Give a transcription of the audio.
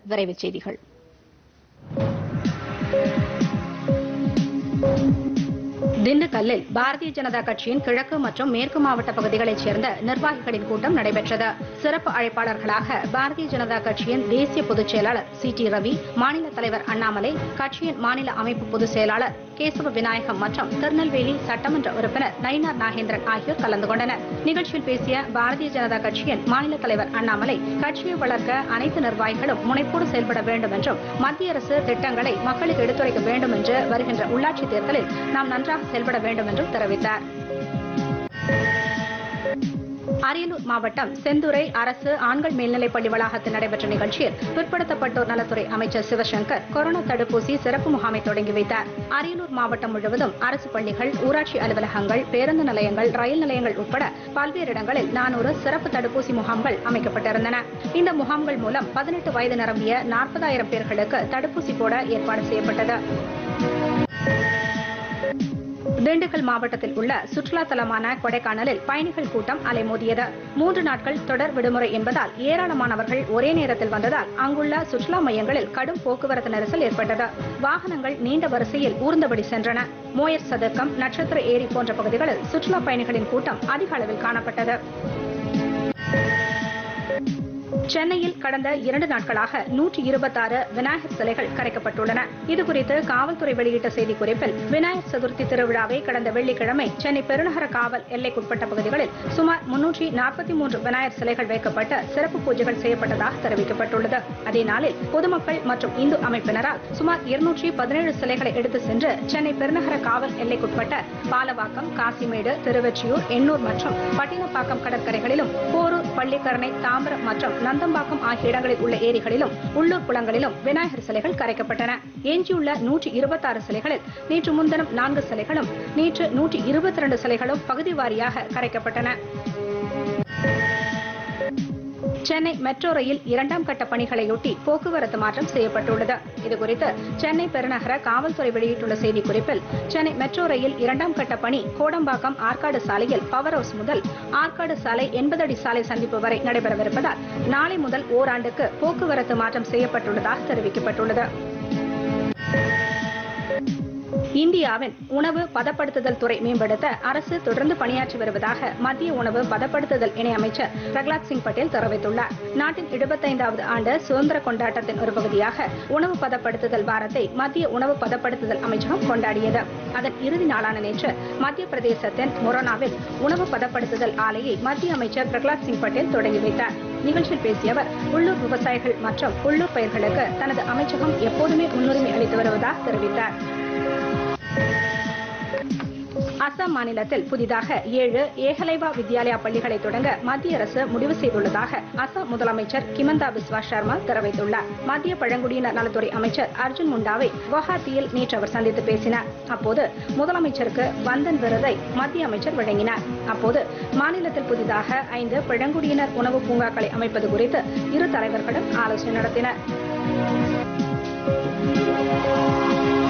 விரைவுச் செய்திகள் திண்டுக்கல்லில் பாரதிய ஜனதா கட்சியின் கிழக்கு மற்றும் மேற்கு மாவட்ட பகுதிகளைச் சேர்ந்த நிர்வாகிகளின் கூட்டம் நடைபெற்றது சிறப்பு அழைப்பாளர்களாக பாரதிய ஜனதா கட்சியின் தேசிய பொதுச் செயலாளர் சி டி ரவி மாநில தலைவர் அண்ணாமலை கட்சியின் மாநில அமைப்பு பொதுச் செயலாளர் கேசவ விநாயகம் மற்றும் திருநெல்வேலி சட்டமன்ற உறுப்பினர் நயினார் நாகேந்திரன் ஆகியோர் கலந்து கொண்டனர் நிகழ்ச்சியில் பேசிய பாரதிய ஜனதா கட்சியின் மாநில தலைவர் அண்ணாமலை கட்சியை வளர்க்க அனைத்து நிர்வாகிகளும் முனைப்போடு செயல்பட வேண்டும் என்றும் மத்திய அரசு திட்டங்களை மக்களுக்கு எடுத்துரைக்க வேண்டும் என்று வருகின்ற உள்ளாட்சி தேர்தலில் நாம் நன்றாக செயல்பட வேண்டும் என்றும் தெரிவித்தார் அரியலூர் மாவட்டம் செந்துறை அரசு ஆண்கள் மேல்நிலைப் பள்ளி வளாகத்தில் நடைபெற்ற நிகழ்ச்சியில் பிற்படுத்தப்பட்டோர் நலத்துறை அமைச்சர் சிவசங்கர் கொரோனா தடுப்பூசி சிறப்பு முகாமை தொடங்கி வைத்தார் அரியலூர் மாவட்டம் முழுவதும் அரசு பள்ளிகள் ஊராட்சி அலுவலகங்கள் பேருந்து நிலையங்கள் ரயில் நிலையங்கள் உட்பட பல்வேறு இடங்களில் நானூறு சிறப்பு தடுப்பூசி முகாம்கள் அமைக்கப்பட்டிருந்தன இந்த முகாம்கள் மூலம் பதினெட்டு வயது நிரம்பிய நாற்பதாயிரம் பேர்களுக்கு தடுப்பூசி போட ஏற்பாடு செய்யப்பட்டது திண்டுக்கல் மாவட்டத்தில் உள்ள சுற்றுலா தலமான கொடைக்கானலில் பயணிகள் கூட்டம் அலைமோதியது மூன்று நாட்கள் தொடர் விடுமுறை என்பதால் ஏராளமானவர்கள் ஒரே நேரத்தில் வந்ததால் அங்குள்ள சுற்றுலா மையங்களில் கடும் போக்குவரத்து நெரிசல் ஏற்பட்டது வாகனங்கள் நீண்ட வரிசையில் ஊர்ந்தபடி சென்றன மோயர் சதுக்கம் நட்சத்திர ஏரி போன்ற பகுதிகளில் சுற்றுலா பயணிகளின் கூட்டம் அதிக அளவில் காணப்பட்டது சென்னையில் கடந்த இரண்டு நாட்களாக நூற்றி இருபத்தாறு விநாயகர் சிலைகள் கரைக்கப்பட்டுள்ளன இதுகுறித்து காவல்துறை வெளியிட்ட செய்திக்குறிப்பில் விநாயகர் சதுர்த்தி திருவிழாவை கடந்த வெள்ளிக்கிழமை சென்னை பெருநகர காவல் எல்லைக்குட்பட்ட பகுதிகளில் சுமார் முன்னூற்றி நாற்பத்தி மூன்று விநாயகர் சிலைகள் வைக்கப்பட்டு சிறப்பு பூஜைகள் செய்யப்பட்டதாக தெரிவிக்கப்பட்டுள்ளது அதே நாளில் பொதுமக்கள் மற்றும் இந்து அமைப்பினரால் சுமார் இருநூற்றி பதினேழு சிலைகளை எடுத்து சென்று சென்னை பெருநகர காவல் எல்லைக்குட்பட்ட பாலவாக்கம் காசிமேடு திருவெற்றியூர் எண்ணூர் மற்றும் பட்டினப்பாக்கம் கடற்கரைகளிலும் போரூர் பள்ளிக்கரணை தாம்பரம் மற்றும் நந்தம்பாக்கம் ஆகிய இடங்களில் உள்ள ஏரிகளிலும் உள்ளூர் குளங்களிலும் விநாயகர் சிலைகள் கரைக்கப்பட்டன எஞ்சியுள்ள நூற்றி இருபத்தாறு சிலைகளில் நேற்று முன்தினம் நான்கு சிலைகளும் நேற்று நூற்றி இருபத்தி ரெண்டு சிலைகளும் பகுதி வாரியாக கரைக்கப்பட்டன சென்னை மெட்ரோ ரயில் இரண்டாம் கட்ட பணிகளையொட்டி போக்குவரத்து மாற்றம் செய்யப்பட்டுள்ளது இதுகுறித்து சென்னை பெருநகர காவல்துறை வெளியிட்டுள்ள செய்திக்குறிப்பில் சென்னை மெட்ரோ ரயில் இரண்டாம் கட்ட பணி கோடம்பாக்கம் ஆற்காடு சாலையில் பவர் ஹவுஸ் முதல் ஆற்காடு சாலை எண்பது அடி சாலை சந்திப்பு வரை நடைபெறவிருப்பதால் நாளை முதல் ஓராண்டுக்கு போக்குவரத்து மாற்றம் செய்யப்பட்டுள்ளதாக தெரிவிக்கப்பட்டுள்ளது இந்தியாவின் உணவு பதப்படுத்துதல் துறை மேம்படுத்த அரசு தொடர்ந்து பணியாற்றி வருவதாக மத்திய உணவு பதப்படுத்துதல் இணையமைச்சர் பிரகலாத் சிங் பட்டேல் தெரிவித்துள்ளார் நாட்டின் எழுபத்தைந்தாவது ஆண்டு சுதந்திர கொண்டாட்டத்தின் ஒரு பகுதியாக உணவு பதப்படுத்துதல் வாரத்தை மத்திய உணவு பதப்படுத்துதல் அமைச்சகம் கொண்டாடியது அதன் இறுதி நாளான நேற்று மத்திய பிரதேசத்தின் மொரோனாவில் உணவு பதப்படுத்துதல் ஆலையை மத்திய அமைச்சர் பிரகலாத் சிங் பட்டேல் தொடங்கி வைத்தார் நிகழ்ச்சியில் பேசிய அவர் உள்ளூர் விவசாயிகள் மற்றும் உள்ளூர் பயிர்களுக்கு தனது அமைச்சகம் எப்போதுமே முன்னுரிமை அளித்து வருவதாக தெரிவித்தார் அசாம் மாநிலத்தில் புதிதாக ஏழு ஏகலைவா வித்யாலயா பள்ளிகளை தொடங்க மத்திய அரசு முடிவு செய்துள்ளதாக அசாம் முதலமைச்சர் கிமந்தா பிஸ்வா சர்மா தெரிவித்துள்ளார் மத்திய பழங்குடியினர் நலத்துறை அமைச்சர் அர்ஜுன் முண்டாவை குவஹாத்தியில் நேற்று அவர் சந்தித்து பேசினார் அப்போது முதலமைச்சருக்கு வந்தன் விருதை மத்திய அமைச்சர் வழங்கினார் அப்போது மாநிலத்தில் புதிதாக ஐந்து பழங்குடியினர் உணவு பூங்காக்களை அமைப்பது குறித்து இரு தலைவர்களும் ஆலோசனை நடத்தினர்